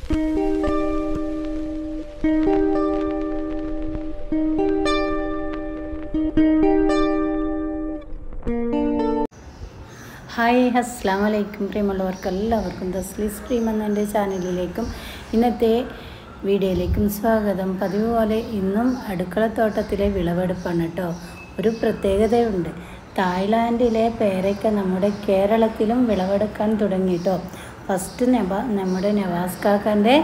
hi അസ്സാം വലൈക്കും പ്രിയമുള്ളവർക്ക് എല്ലാവർക്കും തസ്ലി സ്ട്രീം എന്ന എൻ്റെ ചാനലിലേക്കും ഇന്നത്തെ വീഡിയോയിലേക്കും സ്വാഗതം പതിവ് പോലെ ഇന്നും അടുക്കളത്തോട്ടത്തിലെ വിളവെടുപ്പാണ് കേട്ടോ ഒരു പ്രത്യേകതയുണ്ട് തായ്ലാൻഡിലെ പേരയ്ക്ക നമ്മുടെ കേരളത്തിലും വിളവെടുക്കാൻ തുടങ്ങി കേട്ടോ ഫസ്റ്റ് നെബ നമ്മുടെ നവാസ് കാക്കാൻ്റെ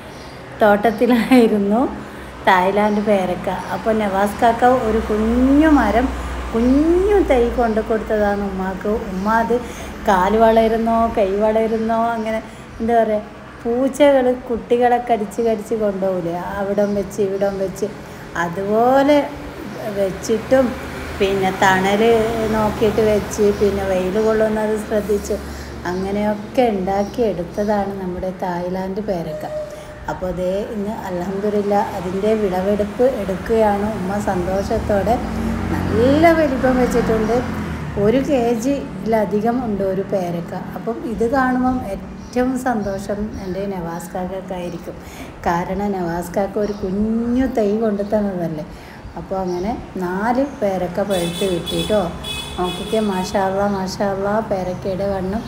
തോട്ടത്തിലായിരുന്നു തായ്ലാൻഡ് പേരക്ക അപ്പോൾ നവാസ് കാക്ക ഒരു കുഞ്ഞു മരം കുഞ്ഞു തൈ കൊണ്ട് കൊടുത്തതാണ് ഉമ്മാക്ക് ഉമ്മ അത് കാല് വളരുന്നോ കൈ വളരുന്നോ അങ്ങനെ എന്താ പറയുക പൂച്ചകൾ കുട്ടികളെ കടിച്ച് കടിച്ച് കൊണ്ടുപോകില്ലേ അവിടം വെച്ച് ഇവിടം വെച്ച് അതുപോലെ വെച്ചിട്ടും പിന്നെ തണൽ നോക്കിയിട്ട് വെച്ച് പിന്നെ വെയിൽ കൊള്ളുന്നത് ശ്രദ്ധിച്ചു അങ്ങനെയൊക്കെ ഉണ്ടാക്കി എടുത്തതാണ് നമ്മുടെ തായ്ലാൻഡ് പേരക്ക അപ്പോൾ അതേ ഇന്ന് അലഹമില്ല അതിൻ്റെ വിളവെടുപ്പ് എടുക്കുകയാണ് ഉമ്മ സന്തോഷത്തോടെ നല്ല വലിപ്പം വെച്ചിട്ടുണ്ട് ഒരു കെ ജിയിലധികം ഉണ്ട് ഒരു പേരക്ക അപ്പം ഇത് കാണുമ്പം ഏറ്റവും സന്തോഷം എൻ്റെ നവാസ് കാക്കായിരിക്കും കാരണം നവാസ് കാക്ക ഒരു കുഞ്ഞു തൈ കൊണ്ടു തന്നതല്ലേ അപ്പോൾ അങ്ങനെ നാല് പേരക്ക പഴുത്ത് കിട്ടിയിട്ടോ നോക്കിക്കേ മാഷാള്ള മാഷാള്ള പേരക്കയുടെ വണ്ണം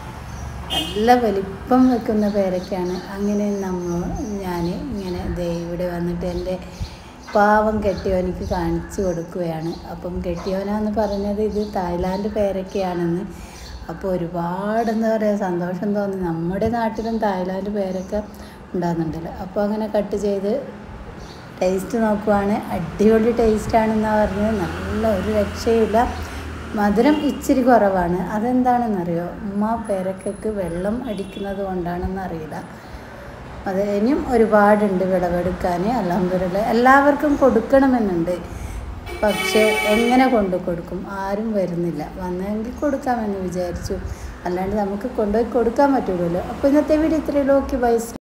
നല്ല വലിപ്പം വെക്കുന്ന പേരൊക്കെയാണ് അങ്ങനെ നമ്മൾ ഞാൻ ഇങ്ങനെ ദേ ഇവിടെ വന്നിട്ട് എൻ്റെ പാവം കെട്ടിയോനിക്ക് കാണിച്ചു കൊടുക്കുകയാണ് അപ്പം കെട്ടിയോനാന്ന് പറഞ്ഞത് ഇത് തായ്ലാൻഡ് പേരൊക്കെയാണെന്ന് അപ്പോൾ ഒരുപാട് എന്താ പറയുക സന്തോഷം തോന്നി നമ്മുടെ നാട്ടിലും തായ്ലാൻഡ് പേരൊക്കെ ഉണ്ടാകുന്നുണ്ടല്ലോ അപ്പോൾ അങ്ങനെ കട്ട് ചെയ്ത് ടേസ്റ്റ് നോക്കുവാണ് അടിപൊളി ടേസ്റ്റാണെന്നാണ് പറഞ്ഞത് നല്ല ഒരു രക്ഷയില്ല മധുരം ഇച്ചിരി കുറവാണ് അതെന്താണെന്നറിയോ ഉമ്മ പേരക്കയ്ക്ക് വെള്ളം അടിക്കുന്നത് കൊണ്ടാണെന്ന് അറിയില്ല അത് ഇനിയും ഒരുപാടുണ്ട് വിളവെടുക്കാൻ അലഹമ്മദില്ല എല്ലാവർക്കും കൊടുക്കണമെന്നുണ്ട് പക്ഷേ എങ്ങനെ കൊണ്ടു കൊടുക്കും ആരും വരുന്നില്ല വന്നെങ്കിൽ കൊടുക്കാമെന്ന് വിചാരിച്ചു അല്ലാണ്ട് നമുക്ക് കൊണ്ടുപോയി കൊടുക്കാൻ പറ്റുള്ളൂ അപ്പോൾ ഇന്നത്തെ വീഡിയോ ഇത്രയുള്ളൂ ഓക്കെ ബൈ